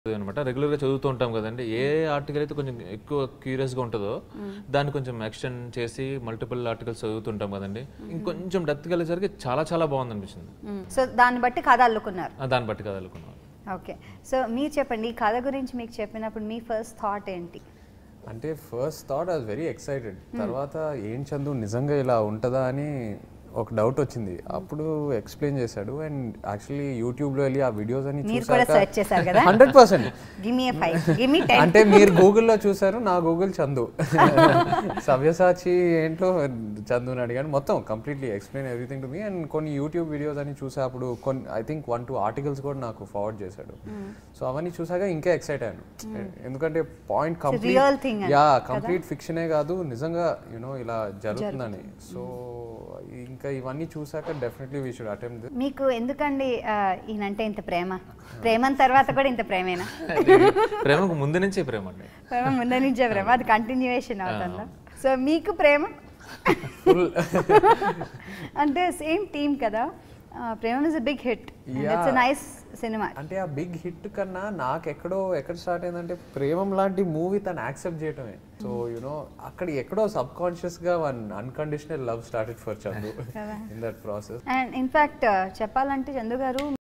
అనమాట రెగ్యులర్గా చదువుతూ ఉంటాం కదండి ఏ ఆర్టికల్ అయితే కొంచెం ఎక్కువ క్యూరియస్గా ఉంటుందో దాన్ని కొంచెం ఎక్స్టెండ్ చేసి మల్టిపుల్ ఆర్టికల్స్ చదువుతుంటాం కదండి ఇంకొంచెం డెప్త్కి వెళ్ళేసరికి చాలా చాలా బాగుంది అనిపించింది సో దాన్ని బట్టి కథ అల్లుకున్నారు ఆ, దాన్ని బట్టి కదలుకున్నాం ఓకే సో మీరు చెప్పండి ఈ కథ గురించి మీకు చెప్పినప్పుడు మీ ఫస్ట్ థాట్ ఏంటి అంటే first thought I very excited తర్వాత ఏం చందు నిజంగా ఇలా ఉంటుందా అని ఒక డౌట్ వచ్చింది అప్పుడు ఎక్స్ప్లెయిన్ చేశాడు అండ్ యాక్చువల్లీ యూట్యూబ్లో వెళ్ళి ఆ వీడియోస్ అని మీరు కూడా సెర్చ్ చేశారు కదా hundred percent give me five give me ten అంటే మీరు గూగుల్లో చూసారు నా గూగుల్ చందు సవ్యసాచి ఏంటో చందుని అడిగాను మొత్తం completely explain everything to me and కొన్ని యూట్యూబ్ వీడియోస్ అని చూసా అప్పుడు కొన్ని I think one two articles కూడా నాకు ఫార్వర్డ్ చేశాడు సో అవన్నీ చూసాక ఇంకా ఎక్సైట్ అయ్యాను ఎందుకంటే point real complete thing yeah complete ఫిక్షనే కాదు నిజంగా యూనో ఇలా జరుగుతుందని సో ఇంకా ఇవన్నీ చూసాక డెఫినెట్లీ వీ షుడ్ అటెంప్ట్ మీకు ఎందుకండి ఆ, ఈయనంటే ఇంత ప్రేమ ప్రేమ తర్వాత కూడా ఇంత ప్రేమేనా ప్రేమకు ముందు నుంచే ప్రేమ అండి ప్రేమ ముందు నుంచే ప్రేమ అది కంటిన్యూయేషన్ అవుతుందా సో మీకు ప్రేమ అంటే సేమ్ టీమ్ కదా ఆ, Prema is a big hit it's a nice సినిమా అంటే ఆ బిగ్ హిట్ కన్నా నాకు ఎక్కడో ఎక్కడ స్టార్ట్ అయిందంటే ప్రేమం లాంటి మూవీ తను యాక్సెప్ట్ చేయటమే సో యునో అక్కడ ఎక్కడో సబ్ కాన్షియస్ గా one unconditional love started for Chandu in that process and in fact చెప్పాలంటే చందు గారు